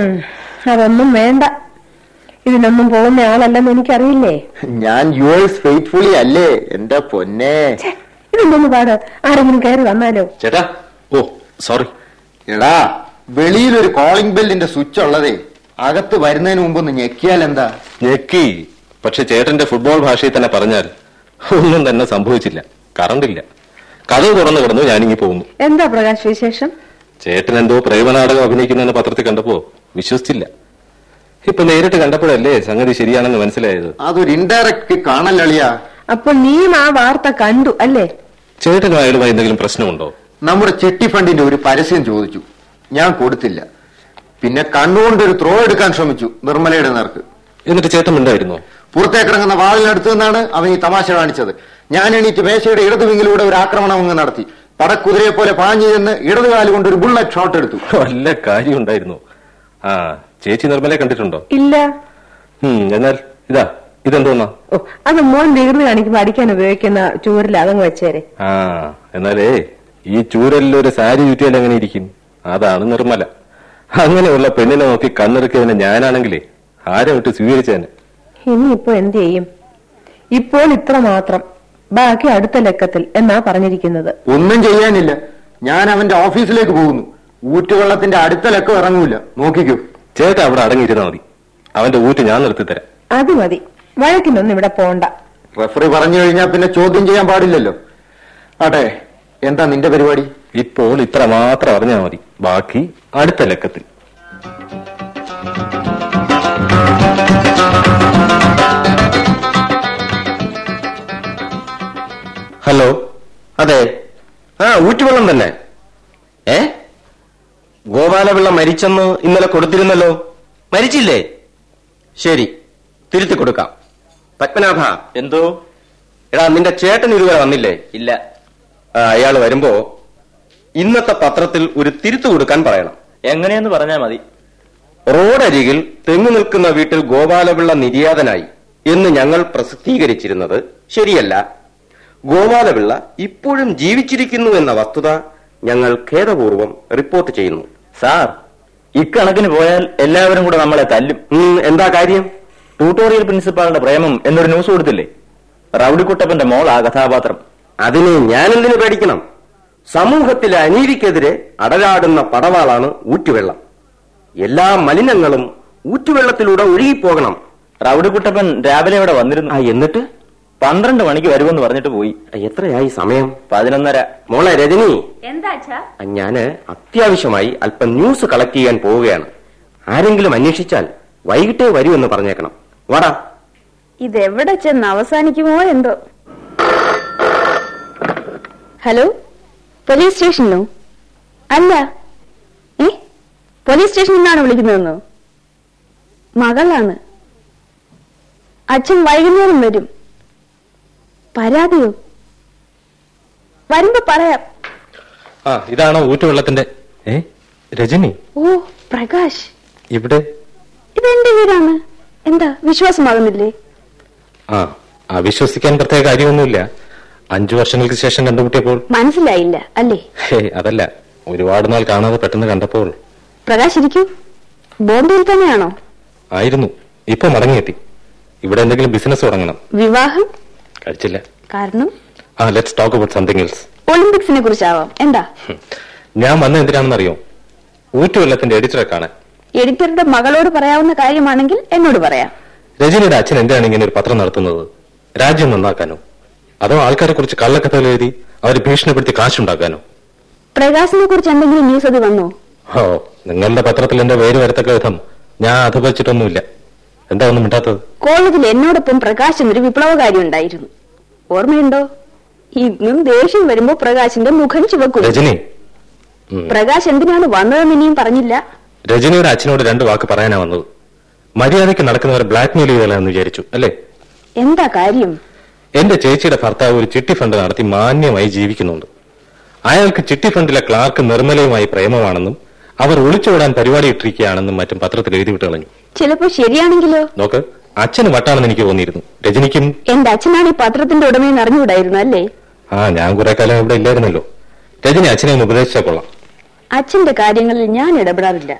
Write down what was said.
ഉം, അതൊന്നും വേണ്ട ഇതിനൊന്നും പോകുന്ന ആളല്ലെന്ന് എനിക്കറിയില്ലേ ഞാൻ യുവേഴ്സ് ഫെയ്റ്റ്ഫുള്ളി അല്ലേ എന്റെ പൊന്നെ ഛെ, ഇതിന്റൊന്ന് പാട് ആരെങ്കിലും കയറി വന്നാലോ ചേട്ടാ ഓ സോറി എടാ വെളിയിൽ ഒരു കോളിംഗ് ബെല്ലിന്റെ സ്വിച്ച് ഉള്ളതേ അകത്ത് വരുന്നതിന് മുമ്പ് ഒന്ന് ഞെക്കിയാൽ എന്താ ഞെക്കി പക്ഷെ ചേട്ടന്റെ ഫുട്ബോൾ ഭാഷയിൽ തന്നെ പറഞ്ഞാൽ ഒന്നും തന്നെ സംഭവിച്ചില്ല കറണ്ടില്ല കഥ തുറന്നു കിടന്നു ഞാനിങ്ങി പോകുന്നു എന്താ പ്രകാശ് വിശേഷം ചേട്ടൻ എന്തോ പ്രേമനാടകം അഭിനയിക്കുന്നതെന്ന് പത്രത്തിൽ കണ്ടപ്പോ വിശ്വസിച്ചില്ല ഇപ്പൊ നേരിട്ട് കണ്ടപ്പോഴല്ലേ സംഗതി ശരിയാണെന്ന് മനസ്സിലായത് അതൊരു ഇൻഡയറക്റ്റ് കാണല്ലളിയ അപ്പോൾ നീയും ആ വാർത്ത കണ്ടു അല്ലേ ചേട്ടനും അയാളുമായി എന്തെങ്കിലും പ്രശ്നമുണ്ടോ നമ്മുടെ ചിട്ടി ഫണ്ടിന്റെ ഒരു പരസ്യം ചോദിച്ചു ഞാൻ കൊടുത്തില്ല പിന്നെ കണ്ണുകൊണ്ട് ഒരു ത്രോ എടുക്കാൻ ശ്രമിച്ചു നിർമ്മലയുടെ നേർക്ക് എന്നിട്ട് ചേട്ടൻ ഉണ്ടായിരുന്നോ പുറത്തേക്കിറങ്ങുന്ന വാളിനടുത്ത് നിന്നാണ് അവൻ ഈ തമാശ കാണിച്ചത് ഞാൻ എണീറ്റ് മേശയുടെ ഇടതു വിങ്ങിലൂടെ ഒരു ആക്രമണം അങ്ങ് നടത്തി പടക്കുതിരയെ പോലെ പാഞ്ഞു ചെന്ന് ഇടതുകാല് കൊണ്ട് ഒരു ബുള്ളറ്റ് ഷോട്ട് എടുത്തു വല്ല കാര്യം ഉണ്ടായിരുന്നു ആ ചേച്ചി നിർമ്മലെ കണ്ടിട്ടുണ്ടോ ഇല്ല ഉം, എന്നാൽ ഇതാ ഇതെന്തോന്നാ ഓ അത് മോൻ വികൃതി കാണിക്കുമ്പോ അടിക്കാൻ ഉപയോഗിക്കുന്ന ചൂരിൽ അതങ്ങ് വെച്ചേരെ ആ എന്നാലേ ഈ ചൂരലിൽ ഒരു സാരി ചുറ്റിയാൽ എങ്ങനെ ഇരിക്കും അതാണ് നിർമ്മല അങ്ങനെയുള്ള പെണ്ണിനെ നോക്കി കണ്ണിറുക്കിയതിനെ ഞാനാണെങ്കിലേ ആരെ വിട്ട് സ്വീകരിച്ചേനെ ഇനിയിപ്പോ എന്ത് ചെയ്യും ഇപ്പോൾ ഇത്ര മാത്രം ബാക്കി അടുത്ത ലക്കത്തിൽ എന്നാ പറഞ്ഞിരിക്കുന്നത് ഒന്നും ചെയ്യാനില്ല ഞാൻ അവന്റെ ഓഫീസിലേക്ക് പോകുന്നു ഊറ്റുവെള്ളത്തിന്റെ അടുത്ത ലക്കം ഇറങ്ങൂല നോക്കിക്കോ ചേട്ടാ അവിടെ അടങ്ങിയിരുന്നാ മതി അവന്റെ ഊറ്റ് ഞാൻ നിർത്തിത്തരാം അത് മതി വഴക്കിനൊന്നും ഇവിടെ പോണ്ട റഫറി പറഞ്ഞു കഴിഞ്ഞാൽ പിന്നെ ചോദ്യം ചെയ്യാൻ പാടില്ലല്ലോ ആട്ടെ എന്താ നിന്റെ പരിപാടി ഇപ്പോൾ ഇത്ര മാത്രം അറിഞ്ഞാൽ മതി ബാക്കി അടുത്ത ലക്കത്തിൽ ഹലോ അതെ ആ ഊറ്റുവെള്ളം തന്നെ ഏ ഗോപാലപിള്ള മരിച്ചെന്ന് ഇന്നലെ കൊടുത്തിരുന്നല്ലോ മരിച്ചില്ലേ ശരി തിരുത്തി കൊടുക്കാം പത്മനാഭ എന്തോ എടാ നിന്റെ ചേട്ടൻ ഇതുവരെ വന്നില്ലേ ഇല്ല ആ, അയാൾ വരുമ്പോ ഇന്നത്തെ പത്രത്തിൽ ഒരു തിരുത്തു കൊടുക്കാൻ പറയണം എങ്ങനെയെന്ന് പറഞ്ഞാ മതി റോഡരികിൽ തെങ്ങു നിൽക്കുന്ന വീട്ടിൽ ഗോപാലപിള്ള നിര്യാതനായി എന്ന് ഞങ്ങൾ പ്രസിദ്ധീകരിച്ചിരുന്നത് ശരിയല്ല ഗോപാലപിള്ള ഇപ്പോഴും ജീവിച്ചിരിക്കുന്നു എന്ന വസ്തുത ഞങ്ങൾ ഖേദപൂർവ്വം റിപ്പോർട്ട് ചെയ്യുന്നു സാർ ഇക്കണക്കിന് പോയാൽ എല്ലാവരും കൂടെ നമ്മളെ തല്ലും ഉം, എന്താ കാര്യം ട്യൂട്ടോറിയൽ പ്രിൻസിപ്പാളിന്റെ പ്രേമം എന്നൊരു ന്യൂസ് കൊടുത്തില്ലേ റൌഡിക്കുട്ടപ്പന്റെ മോൾ ആ കഥാപാത്രം അതിന് ഞാനെന്തിനു പേടിക്കണം സമൂഹത്തിലെ അനീതിക്കെതിരെ അടരാടുന്ന പടവാളാണ് ഊറ്റുവെള്ളം എല്ലാ മലിനങ്ങളും ഊറ്റുവെള്ളത്തിലൂടെ ഒഴുകിപ്പോകണം റൌഡിക്കുട്ടപ്പൻ രാവിലെ ഇവിടെ വന്നിരുന്നു ആ എന്നിട്ട് പന്ത്രണ്ട് മണിക്ക് വരുമെന്ന് പറഞ്ഞിട്ട് പോയി എത്രയായി സമയം പതിനൊന്നര മോളെ രജനി എന്താ അച്ഛാ ഞാന് അത്യാവശ്യമായി അല്പം ന്യൂസ് കളക്ട് ചെയ്യാൻ പോവുകയാണ് ആരെങ്കിലും അന്വേഷിച്ചാൽ വൈകിട്ടേ വരൂ എന്ന് പറഞ്ഞേക്കണം വാടാ ഇതെവിടെ ചെന്ന് അവസാനിക്കുമോ എന്തോ ഹലോ പോലീസ് സ്റ്റേഷനിലോ അല്ല ഏ പോലീസ് സ്റ്റേഷനിൽ നിന്നാണ് വിളിക്കുന്നതെന്നോ മകളാണ് അച്ഛൻ വൈകുന്നേരം വരും പരാതിയോ വരുമ്പോ പറയാം ആ ഇതാണോ ഊറ്റുവെള്ളത്തിന്റെ ഏ രജനി ഓ പ്രകാശ് ഇവിടെ ഇതെന്റെ വീടാണ് എന്താ വിശ്വാസമാകുന്നില്ലേ ആ അവിശ്വസിക്കാൻ പ്രത്യേക കാര്യമൊന്നുമില്ല അഞ്ചു വർഷങ്ങൾക്ക് ശേഷം കണ്ടുമുട്ടിയപ്പോൾ മനസ്സിലായില്ല അല്ലേ ഹേ അതല്ല ഒരുപാട് നാൾ കാണാതെ പെട്ടെന്ന് കണ്ടപ്പോൾ പ്രകാശ് ഇരിക്കൂ ബോംബെയിൽ തന്നെയാണോ ആയിരുന്നു ഇപ്പൊ മടങ്ങിയെത്തി ഇവിടെ എന്തെങ്കിലും ബിസിനസ് തുടങ്ങണം വിവാഹം കഴിച്ചില്ല കാരണം ആ let's talk about something else ഒളിമ്പിക്സിനെ കുറിച്ചാവാം എന്താ ഞാൻ വന്ന എന്തിനാണെന്നറിയോ ഊറ്റുവെള്ളത്തിന്റെ എഡിറ്ററെ കാണാൻ എഡിറ്ററുടെ മകളോട് പറയാവുന്ന കാര്യമാണെങ്കിൽ എന്നോട് പറയാം രജനിയുടെ അച്ഛൻ എന്തിനാണ് ഇങ്ങനെ ഒരു പത്രം നടത്തുന്നത് രാജ്യം നന്നാക്കാനോ അതോ ആൾക്കാരെ കുറിച്ച് കള്ളക്കഥകൾ എഴുതി അവരെ ഭീഷണിപ്പെടുത്തി കാശുണ്ടാക്കാനോ പ്രകാശിനെ കുറിച്ച് എന്തെങ്കിലും ന്യൂസ് അത് വന്നോ ഓ നിങ്ങളുടെ പത്രത്തിൽ എന്റെ പേര് വരത്തക്ക വിധം ഞാൻ അധപതിച്ചിട്ടൊന്നുമില്ല എന്താ ഒന്നും മിണ്ടാത്തത് കോളേജിൽ എന്നോടൊപ്പം പ്രകാശ് എന്നൊരു വിപ്ലവകാരി ഉണ്ടായിരുന്നു ഓർമ്മയുണ്ടോ ഇന്നും ദേഷ്യം വരുമ്പോ പ്രകാശിന്റെ മുഖം ചുവക്കും രജനി ഉം. പ്രകാശ് എന്തിനാണ് വന്നതെന്ന് ഇനിയും പറഞ്ഞില്ല രജനിയുടെ അച്ഛനോട് രണ്ട് വാക്ക് പറയാനാ വന്നത് മര്യാദയ്ക്ക് നടക്കുന്നവരെ ബ്ലാക്ക്മെയിൽ ചെയ്തല്ലെന്ന് വിചാരിച്ചു അല്ലേ എന്താ കാര്യം എന്റെ ചേച്ചിയുടെ ഭർത്താവ് ഒരു ചിട്ടി ഫണ്ട് നടത്തി മാന്യമായി ജീവിക്കുന്നുണ്ട് അയാൾക്ക് ചിട്ടി ഫണ്ടിലെ ക്ലാർക്ക് നിർമ്മലയുമായി പ്രേമമാണെന്നും അവർ ഒളിച്ചോടാൻ പരിപാടി ഇട്ടിരിക്കുകയാണെന്നും മറ്റും പത്രത്തിൽ എഴുതി വിട്ട് കളഞ്ഞു ചിലപ്പോ ശരിയാണെങ്കിലോ നോക്ക് അച്ഛന് വട്ടാണെന്ന് എനിക്ക് തോന്നിയിരുന്നു രജനിക്കും എന്റെ അച്ഛനാണ് ഈ പത്രത്തിന്റെ ഉടമയെന്ന് അറിഞ്ഞുകൂടായിരുന്നു അല്ലേ ആ ഞാൻ കുറെ കാലം ഇവിടെ ഇല്ലായിരുന്നല്ലോ രജനി അച്ഛനെ ഒന്ന് ഉപദേശിച്ചാൽ കൊള്ളാം അച്ഛന്റെ കാര്യങ്ങളിൽ ഞാൻ ഇടപെടാറില്ല